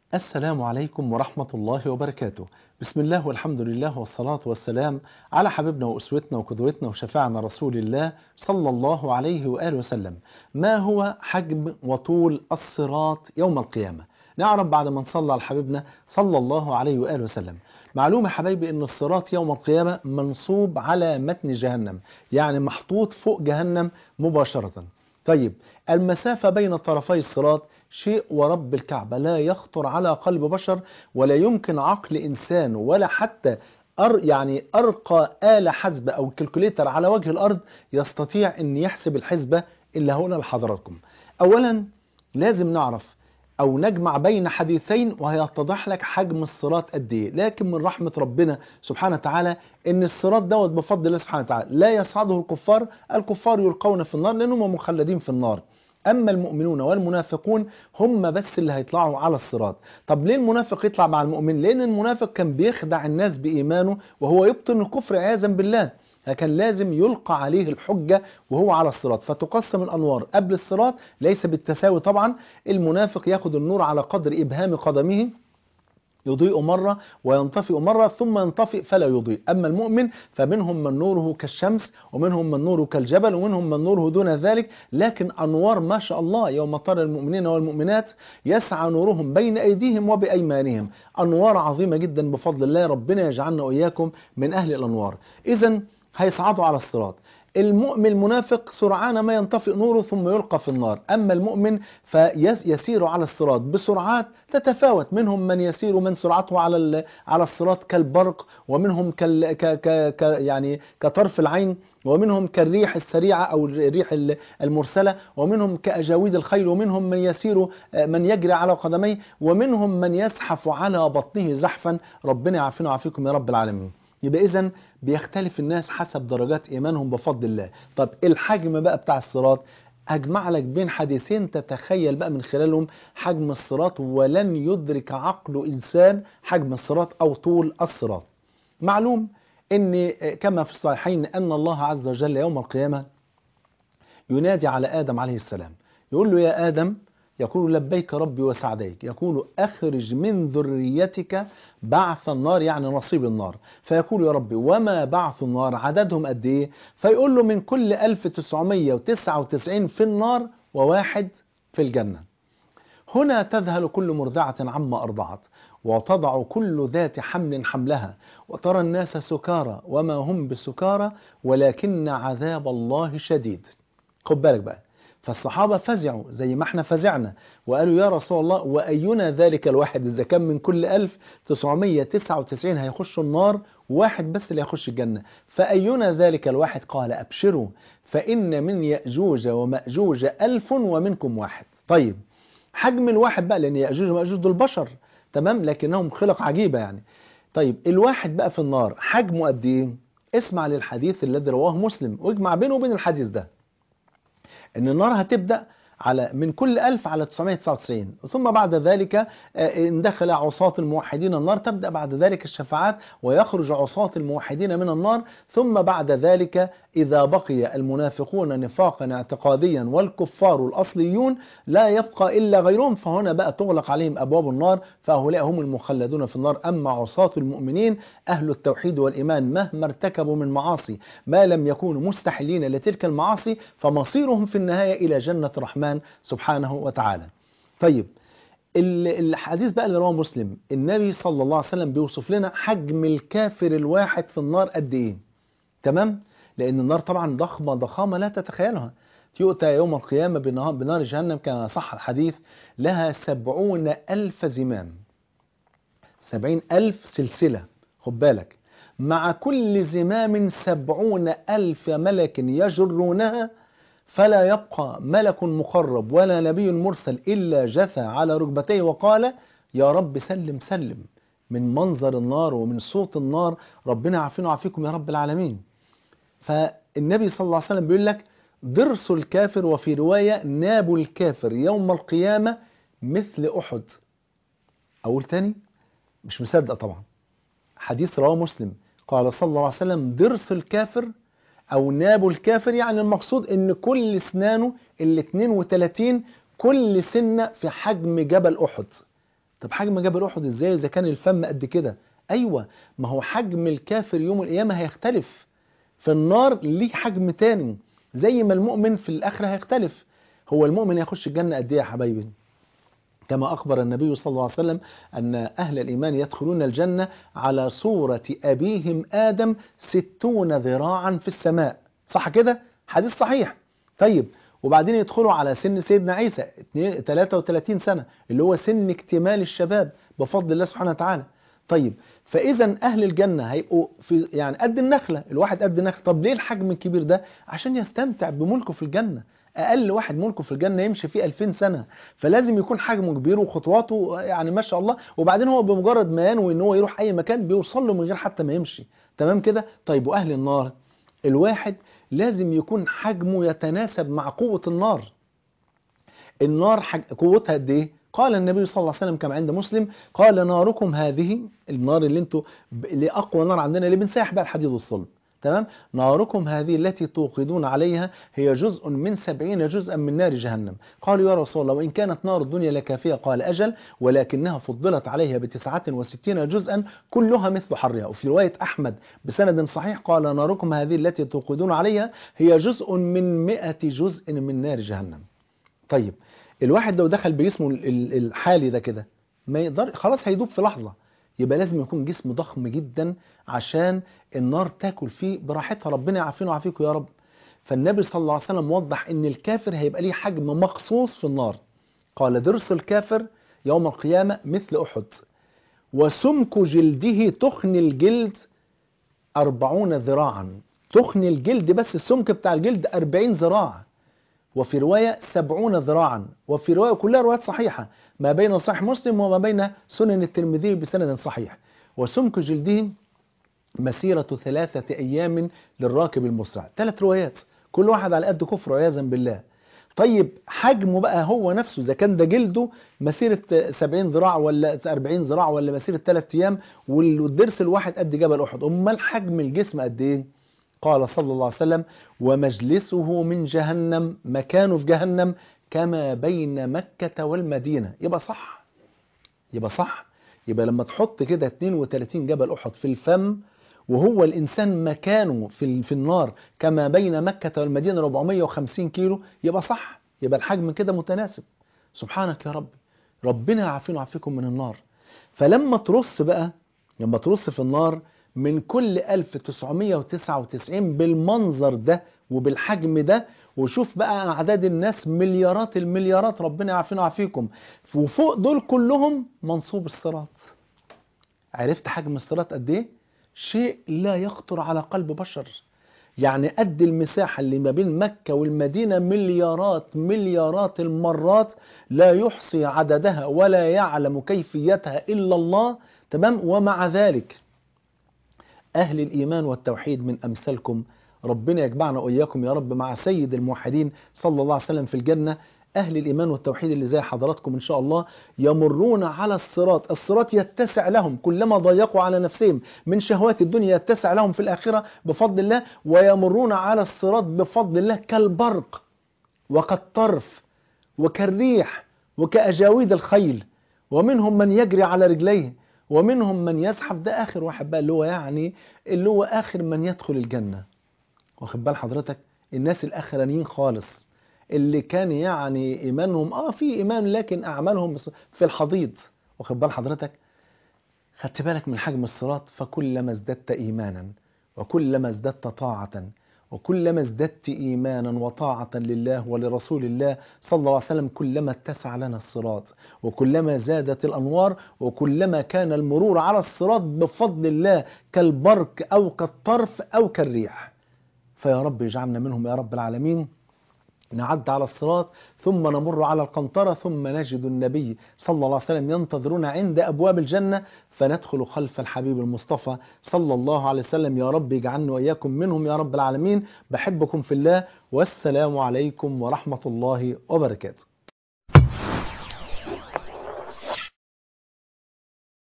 السلام عليكم ورحمة الله وبركاته بسم الله والحمد لله والصلاة والسلام على حبيبنا وأسوتنا وقدوتنا وشفاعنا رسول الله صلى الله عليه وآله وسلم ما هو حجم وطول الصراط يوم القيامة نعرف بعد ما نصلى على حبيبنا صلى الله عليه وآله وسلم معلومة حبايبي ان الصراط يوم القيامة منصوب على متن جهنم يعني محطوط فوق جهنم مباشرة طيب المسافة بين طرفي الصراط شيء ورب الكعبة لا يخطر على قلب بشر ولا يمكن عقل إنسان ولا حتى أر يعني أرقى آلة حسبة أو كالكوليتر على وجه الأرض يستطيع أن يحسب الحسبة إلا هنا لحضراتكم أولا لازم نعرف أو نجمع بين حديثين وهيتضح لك حجم الصراط قد إيه لكن من رحمة ربنا سبحانه وتعالى إن الصراط دوت بفضل الله سبحانه وتعالى لا يصعده الكفار الكفار يلقون في النار لأنهم مخلدين في النار أما المؤمنون والمنافقون هم بس اللي هيطلعوا على الصراط طب ليه المنافق يطلع مع المؤمن لأن المنافق كان بيخدع الناس بإيمانه وهو يبطن الكفر عياذا بالله لكن لازم يلقى عليه الحجة وهو على الصراط فتقسم الأنوار قبل الصراط ليس بالتساوي طبعا المنافق ياخد النور على قدر إبهام قدمه يضيء مرة وينطفئ مرة ثم ينطفئ فلا يضيء أما المؤمن فمنهم من نوره كالشمس ومنهم من نوره كالجبل ومنهم من نوره دون ذلك لكن أنوار ما شاء الله يوم ترى المؤمنين والمؤمنات يسعى نورهم بين أيديهم وبأيمانهم أنوار عظيمة جدا بفضل الله ربنا يجعلنا وإياكم من أهل الأنوار إذا هيصعدوا على الصراط المؤمن المنافق سرعان ما ينطفئ نوره ثم يلقى في النار أما المؤمن فيسير على الصراط بسرعات تتفاوت منهم من يسير من سرعته على على الصراط كالبرق ومنهم كال ك ك ك يعني كطرف العين ومنهم كالريح السريعة أو الريح المرسلة ومنهم كأجاويد الخيل ومنهم من يسير من يجري على قدميه ومنهم من يزحف على بطنه زحفا ربنا يعافينا ويعافيكم يا رب العالمين يبقى اذا بيختلف الناس حسب درجات ايمانهم بفضل الله طب الحجم بقى بتاع الصراط اجمع لك بين حديثين تتخيل بقى من خلالهم حجم الصراط ولن يدرك عقل انسان حجم الصراط او طول الصراط معلوم ان كما في الصحيحين ان الله عز وجل يوم القيامه ينادي على ادم عليه السلام يقول له يا ادم يقول لبيك ربي وسعديك يقول أخرج من ذريتك بعث النار يعني نصيب النار فيقول يا ربي وما بعث النار عددهم قد ايه فيقول له من كل 1999 في النار وواحد في الجنة هنا تذهل كل مرضعة عما أرضعت وتضع كل ذات حمل حملها وترى الناس سكارى وما هم بسكارى ولكن عذاب الله شديد خد بالك بقى فالصحابة فزعوا زي ما احنا فزعنا وقالوا يا رسول الله وأينا ذلك الواحد إذا كان من كل 1999 هيخشوا النار واحد بس اللي هيخش الجنة فأينا ذلك الواحد قال أبشروا فإن من يأجوج ومأجوج ألف ومنكم واحد طيب حجم الواحد بقى لأن يأجوج ومأجوج دول بشر تمام لكنهم خلق عجيبة يعني طيب الواحد بقى في النار حجمه قد ايه اسمع للحديث الذي رواه مسلم واجمع بينه وبين الحديث ده ان النار هتبدأ على من كل ألف على 999 ثم بعد ذلك إن دخل عصاة الموحدين النار تبدأ بعد ذلك الشفاعات ويخرج عصاة الموحدين من النار ثم بعد ذلك إذا بقي المنافقون نفاقا اعتقاديا والكفار الأصليون لا يبقى إلا غيرهم فهنا بقى تغلق عليهم أبواب النار فهؤلاء هم المخلدون في النار أما عصاة المؤمنين أهل التوحيد والإيمان مهما ارتكبوا من معاصي ما لم يكونوا مستحلين لتلك المعاصي فمصيرهم في النهاية إلى جنة الرحمن سبحانه وتعالى طيب الحديث بقى اللي رواه مسلم النبي صلى الله عليه وسلم بيوصف لنا حجم الكافر الواحد في النار قد ايه تمام لان النار طبعا ضخمه ضخامه لا تتخيلها يؤتى يوم القيامة بنار جهنم كما صح الحديث لها سبعون ألف زمام سبعين ألف سلسلة خد بالك مع كل زمام سبعون ألف ملك يجرونها فلا يبقى ملك مقرب ولا نبي مرسل إلا جثى على ركبتيه وقال يا رب سلم سلم من منظر النار ومن صوت النار ربنا عافينا وعافيكم يا رب العالمين فالنبي صلى الله عليه وسلم بيقول لك ضرس الكافر وفي رواية ناب الكافر يوم القيامة مثل أحد أقول تاني مش مصدق طبعا حديث رواه مسلم قال صلى الله عليه وسلم ضرس الكافر او ناب الكافر يعني المقصود ان كل اسنانه ال 32 كل سنة في حجم جبل احد طب حجم جبل احد ازاي اذا كان الفم قد كده ايوه ما هو حجم الكافر يوم القيامه هيختلف في النار ليه حجم تاني زي ما المؤمن في الاخره هيختلف هو المؤمن يخش الجنه قد ايه يا حبايبي كما أخبر النبي صلى الله عليه وسلم أن أهل الإيمان يدخلون الجنة على صورة أبيهم آدم ستون ذراعا في السماء صح كده؟ حديث صحيح طيب وبعدين يدخلوا على سن سيدنا عيسى 33 سنة اللي هو سن اكتمال الشباب بفضل الله سبحانه وتعالى طيب فإذا أهل الجنة هيبقوا في يعني قد النخلة الواحد قد النخلة طب ليه الحجم الكبير ده؟ عشان يستمتع بملكه في الجنة اقل واحد ملكه في الجنه يمشي فيه 2000 سنه فلازم يكون حجمه كبير وخطواته يعني ما شاء الله وبعدين هو بمجرد ما ينوي ان هو يروح اي مكان بيوصل له من غير حتى ما يمشي تمام كده طيب واهل النار الواحد لازم يكون حجمه يتناسب مع قوه النار النار حج... قوتها قد ايه قال النبي صلى الله عليه وسلم كما عند مسلم قال ناركم هذه النار اللي انتوا اللي اقوى نار عندنا اللي بنسيح بقى الحديد والصلب تمام ناركم هذه التي توقدون عليها هي جزء من سبعين جزءا من نار جهنم قالوا يا رسول الله وإن كانت نار الدنيا لكافية قال أجل ولكنها فضلت عليها بتسعة وستين جزءا كلها مثل حرها وفي رواية أحمد بسند صحيح قال ناركم هذه التي توقدون عليها هي جزء من مئة جزء من نار جهنم طيب الواحد لو دخل بجسمه الحالي ده كده ما يقدر خلاص هيدوب في لحظة يبقى لازم يكون جسم ضخم جدا عشان النار تاكل فيه براحتها ربنا يعافينا ويعافيكم يا رب فالنبي صلى الله عليه وسلم وضح ان الكافر هيبقى ليه حجم مخصوص في النار قال درس الكافر يوم القيامة مثل أحد وسمك جلده تخن الجلد أربعون ذراعا تخن الجلد بس السمك بتاع الجلد أربعين ذراع وفي رواية سبعون ذراعا وفي رواية كلها روايات صحيحة ما بين صحيح مسلم وما بين سنن الترمذي بسند صحيح وسمك جلده مسيرة ثلاثة أيام للراكب المسرع ثلاث روايات كل واحد على قد كفر عياذا بالله طيب حجمه بقى هو نفسه إذا كان ده جلده مسيرة 70 ذراع ولا 40 ذراع ولا مسيرة 3 أيام والضرس الواحد قد جبل أحد أمال حجم الجسم قد إيه؟ قال صلى الله عليه وسلم ومجلسه من جهنم مكانه في جهنم كما بين مكة والمدينة يبقى صح يبقى صح يبقى لما تحط كده 32 جبل أحد في الفم وهو الإنسان مكانه في في النار كما بين مكة والمدينة 450 كيلو يبقى صح يبقى الحجم كده متناسب سبحانك يا ربي ربنا يعافينا ويعافيكم من النار فلما ترص بقى لما ترص في النار من كل 1999 بالمنظر ده وبالحجم ده وشوف بقى أعداد الناس مليارات المليارات ربنا يعافينا ويعافيكم وفوق دول كلهم منصوب الصراط عرفت حجم الصراط قد ايه شيء لا يخطر على قلب بشر يعني قد المساحة اللي ما بين مكة والمدينة مليارات مليارات المرات لا يحصي عددها ولا يعلم كيفيتها إلا الله تمام ومع ذلك أهل الإيمان والتوحيد من أمثالكم ربنا يجمعنا وإياكم يا رب مع سيد الموحدين صلى الله عليه وسلم في الجنة أهل الإيمان والتوحيد اللي زي حضراتكم إن شاء الله يمرون على الصراط الصراط يتسع لهم كلما ضيقوا على نفسهم من شهوات الدنيا يتسع لهم في الآخرة بفضل الله ويمرون على الصراط بفضل الله كالبرق وكالطرف وكالريح وكأجاويد الخيل ومنهم من يجري على رجليه ومنهم من يزحف ده آخر واحد بقى اللي هو يعني اللي هو آخر من يدخل الجنة واخد بال حضرتك الناس الأخرانيين خالص اللي كان يعني إيمانهم آه في إيمان لكن أعمالهم في الحضيض واخد بال حضرتك خدت بالك من حجم الصراط فكلما ازددت إيمانا وكلما ازددت طاعة وكلما ازددت إيمانا وطاعة لله ولرسول الله صلى الله عليه وسلم كلما اتسع لنا الصراط وكلما زادت الأنوار وكلما كان المرور على الصراط بفضل الله كالبرق أو كالطرف أو كالريح فيا رب اجعلنا منهم يا رب العالمين نعد على الصراط ثم نمر على القنطرة ثم نجد النبي صلى الله عليه وسلم ينتظرنا عند أبواب الجنة فندخل خلف الحبيب المصطفى صلى الله عليه وسلم يا رب اجعلنا وإياكم منهم يا رب العالمين بحبكم في الله والسلام عليكم ورحمة الله وبركاته